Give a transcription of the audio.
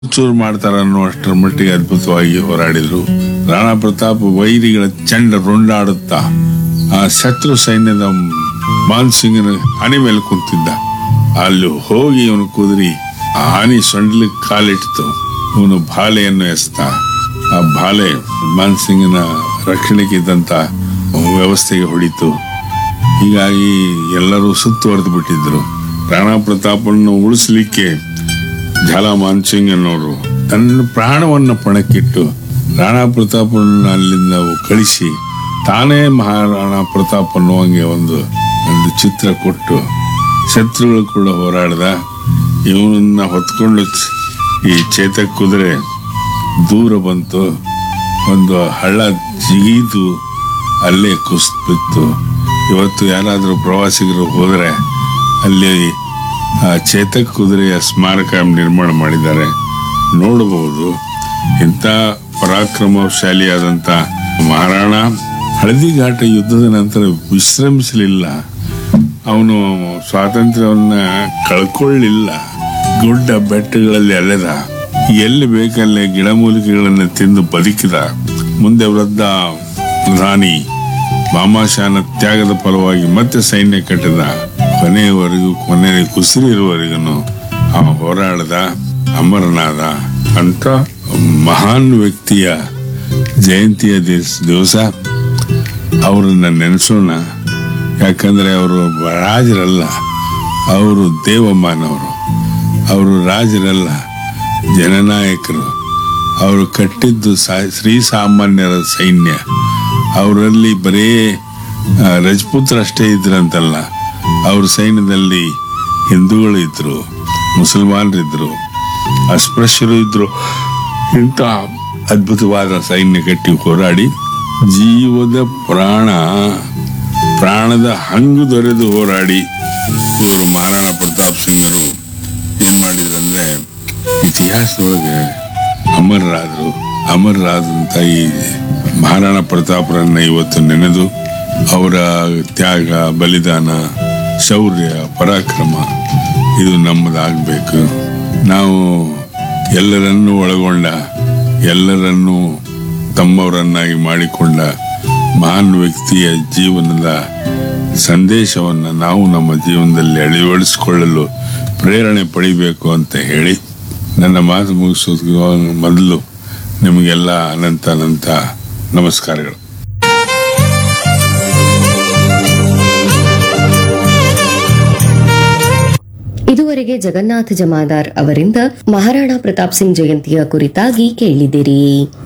ಚೂರು ಮಾಡ್ತಾರ ಅನ್ನುವಷ್ಟರ ಮಟ್ಟಿಗೆ ಅದ್ಭುತವಾಗಿ ಹೋರಾಡಿದ್ರು ರಾಣಾ ಪ್ರತಾಪ್ ವೈರಿಗಳ ಚಂಡ ರುಂಡಾಡುತ್ತಾ ಆ ಶತ್ರು ಸೈನ್ಯದ ಮಾನ್ ಸಿಂಗನ ಹಣೆ ಮೇಲೆ ಕುಂತಿದ್ದ ಅಲ್ಲಿ ಹೋಗಿ ಇವನು ಕುದುರಿ ಆ ಆನಿ ಸೊಂಡ್ಲಿಗೆ ಕಾಲಿಟ್ಟಿತು ಇವನು ಬಾಲೆಯನ್ನು ಎಸ್ತ ಆ ಬಾಲೆ ಮಾನ್ ಸಿಂಗನ ರಕ್ಷಣೆಗೆ ಇದ್ದಂತ ವ್ಯವಸ್ಥೆಗೆ ಹೊಡಿತು ಹೀಗಾಗಿ ಎಲ್ಲರೂ ಸುತ್ತುವರೆದು ಬಿಟ್ಟಿದ್ರು ರಾಣಾ ಪ್ರತಾಪನ್ನು ಉಳಿಸ್ಲಿಕ್ಕೆ ಝಾಲ ಮಾನ್ಸಿಂಗ್ ಅನ್ನೋರು ತನ್ನ ಪ್ರಾಣವನ್ನು ಪಣಕ್ಕಿಟ್ಟು ರಾಣಾ ಪ್ರತಾಪನ್ನ ಅಲ್ಲಿಂದ ಕಳಿಸಿ ತಾನೇ ಮಹಾರಾಣಾ ಪ್ರತಾಪ್ ಅನ್ನುವಂಗೆ ಒಂದು ಒಂದು ಚಿತ್ರ ಕೊಟ್ಟು ಶತ್ರುಗಳು ಕೂಡ ಹೋರಾಡ್ದ ಇವನನ್ನ ಹೊತ್ಕೊಂಡು ಈ ಚೇತಕ್ ಕುದುರೆ ದೂರ ಬಂತು ಒಂದು ಹಳ್ಳ ಜಿಗಿದು ಅಲ್ಲೇ ಕುಸ್ ಬಿತ್ತು ಇವತ್ತು ಯಾರಾದರೂ ಪ್ರವಾಸಿಗರು ಹೋದರೆ ಅಲ್ಲಿ ಆ ಚೇತಕ್ ಕುದುರೆಯ ಸ್ಮಾರಕ ನಿರ್ಮಾಣ ಮಾಡಿದ್ದಾರೆ ನೋಡಬಹುದು ಇಂಥ ಪರಾಕ್ರಮಶಾಲಿಯಾದಂಥ ಮಹಾರಾಣ ಹಳದಿಘಾಟ ಯುದ್ಧದ ನಂತರ ವಿಶ್ರಮಿಸಲಿಲ್ಲ ಅವನು ಸ್ವಾತಂತ್ರ್ಯವನ್ನ ಕಳ್ಕೊಳ್ಳಿಲ್ಲ ಗುಡ್ಡ ಬೆಟ್ಟಗಳಲ್ಲಿ ಅಲೆದ ಎಲ್ಲಿ ಬೇಕಲ್ಲೇ ಗಿಡಮೂಲಿಕೆಗಳನ್ನು ತಿಂದು ಬದುಕಿದ ಮುಂದೆ ವೃದ್ಧ ಪ್ರಧಾನಿ ಮಾಮಾಶಾನ ತ್ಯಾಗದ ಫಲವಾಗಿ ಮತ್ತೆ ಸೈನ್ಯ ಕಟ್ಟಿದ ಕೊನೆಯವರೆಗೂ ಕೊನೆ ಕುಸಿರಿರುವವರೆಗೂ ಆ ಹೋರಾಡದ ಅಮರನಾದ ಅಂತ ಮಹಾನ್ ವ್ಯಕ್ತಿಯ ಜಯಂತಿಯ ದಿವ್ಸ ದಿವಸ ಅವರನ್ನ ನೆನೆಸೋಣ ಯಾಕಂದ್ರೆ ಅವರು ರಾಜರಲ್ಲ ಅವರು ದೇವಮಾನವರು ಅವರು ರಾಜರಲ್ಲ ಜನನಾಯಕರು ಅವರು ಕಟ್ಟಿದ್ದು ಸಾ- ಶ್ರೀ ಸಾಮಾನ್ಯರ ಸೈನ್ಯ ಅವರಲ್ಲಿ ಬರೇ ಆ, ರಜಪೂತ್ರಷ್ಟೇ ಇದ್ರಂತಲ್ಲ ಅವ್ರ ಸೈನ್ಯದಲ್ಲಿ ಹಿಂದೂಗಳು ಇದ್ರು ಮುಸಲ್ಮಾನರಿದ್ರು ಅಸ್ಪೃಶ್ಯರು ಇದ್ರು ಇಂಥ ಅದ್ಭುತವಾದ ಸೈನ್ಯ ಕಟ್ಟಿ ಹೋರಾಡಿ ಜೀವದ ಪ್ರಾಣ ಪ್ರಾಣದ ಹಂಗು ದೊರೆದು ಹೋರಾಡಿ ಇವರು ಮಹಾರಾಣಾ ಪ್ರತಾಪ್ ಸಿಂಗರು ಏನ್ ಮಾಡಿದ್ರಂದ್ರೆ ಇತಿಹಾಸದೊಳಗೆ ಅಮರರಾದರು ಅಮರರಾದಂತ ಈ ಮಹಾರಾಣಾ ಪ್ರತಾಪರನ್ನ ಇವತ್ತು ನೆನೆದು ಅವರ ತ್ಯಾಗ ಬಲಿದಾನ ಶೌರ್ಯ ಪರಾಕ್ರಮ ಇದು ನಮ್ಮದಾಗಬೇಕು ನಾವು ಎಲ್ಲರನ್ನೂ ಒಳಗೊಂಡ ಎಲ್ಲರನ್ನೂ ತಮ್ಮವರನ್ನಾಗಿ ಮಾಡಿಕೊಂಡ ಮಹಾನ್ ವ್ಯಕ್ತಿಯ ಜೀವನದ ಸಂದೇಶವನ್ನು ನಾವು ನಮ್ಮ ಜೀವನದಲ್ಲಿ ಅಳವಡಿಸಿಕೊಳ್ಳಲು ಪ್ರೇರಣೆ ಪಡಿಬೇಕು ಅಂತ ಹೇಳಿ ನನ್ನ ಮಾತು ಮುಗಿಸೋದು ಮೊದಲು ನಿಮಗೆಲ್ಲ ಅನಂತ ಅನಂತ ನಮಸ್ಕಾರಗಳು ಇದುವರೆಗೆ ಜಗನ್ನಾಥ ಜಮಾದಾರ್ ಅವರಿಂದ ಮಹಾರಾಣಾ ಪ್ರತಾಪ್ ಸಿಂಗ್ ಜಯಂತಿಯ ಕುರಿತಾಗಿ ಕೇಳಿದಿರಿ